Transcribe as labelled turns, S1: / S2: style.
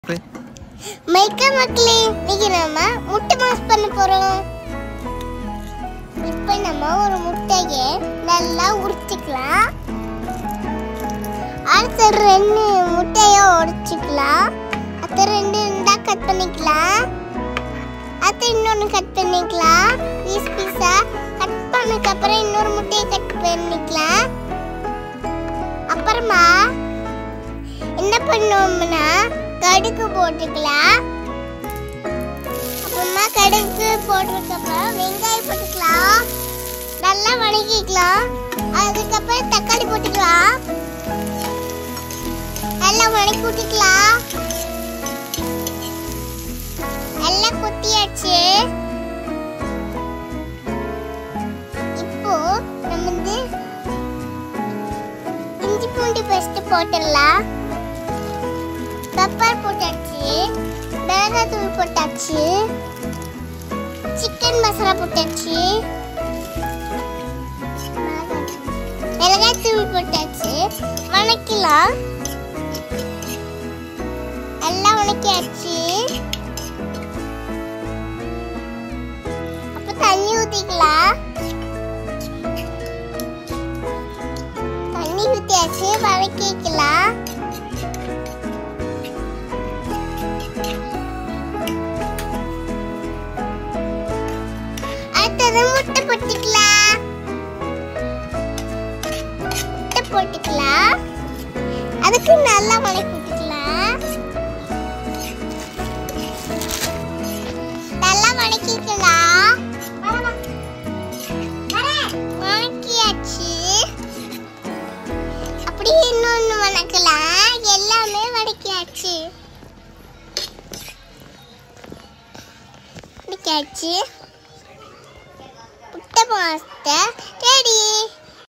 S1: மைக்கா மக்களே இன்னைக்கு நம்ம முட்டை மாஸ் பண்ண போறோம் இப்போ நம்ம ஒரு முட்டையை நல்லா உரிச்சுக்கலாம் அடுத்த ரெண்டு முட்டையை உடைச்சிக்கலாம் அடுத்த ரெண்டு ரெண்டா கட் பண்ணிக்கலாம் அடுத்து இன்னொன்று கட் பண்ணிக்கலாம் பீஸ் பீஸா கட் பண்ணதுக்கு அப்புறம் இன்னொரு முட்டையை கட் பண்ணிக்கலாம் அப்புறமா என்ன பண்ணுவோம்னா கடுகு போட்டுக்கலாம் அப்புறமா கடுகு போட்டதுக்கப்புறம் வெங்காயம் போட்டுக்கலாம் நல்லா வதக்கிக்கலாம் அதுக்கப்புறம் தக்காளி போட்டுக்கலாம் நல்லா வதக்கி விட்டுக்கலாம் எல்லாம் கொத்தியாச்சு இப்போ நம்ம வந்து இஞ்சி பூண்டு பேஸ்ட் போட்டுடலாம் பெப்பர் போட்டாச்சு மிளகாத்தூள் போட்டாச்சு சிக்கன் மசாலா போட்டாச்சு மிளகாத்தூள் போட்டாச்சு வணக்கலாம் எல்லாம் வணக்கியாச்சு அப்ப தண்ணி ஊத்திக்கலாம் தண்ணி ஊத்தியாச்சு வதக்கிக்கலாம் அடுத்தது முட்டை போட்டுக்கலாம் முட்டை போட்டுக்கலாம் அதுக்கு நல்லா வதக்கி விட்டுக்கலாம் நல்லா வதக்கிக்கலாம் வதக்கியாச்சு அப்படியே இன்னொன்று வதக்கலாம் எல்லாமே வதக்கியாச்சு வதக்கியாச்சு முட்டை மாஸ்டர் ரெடி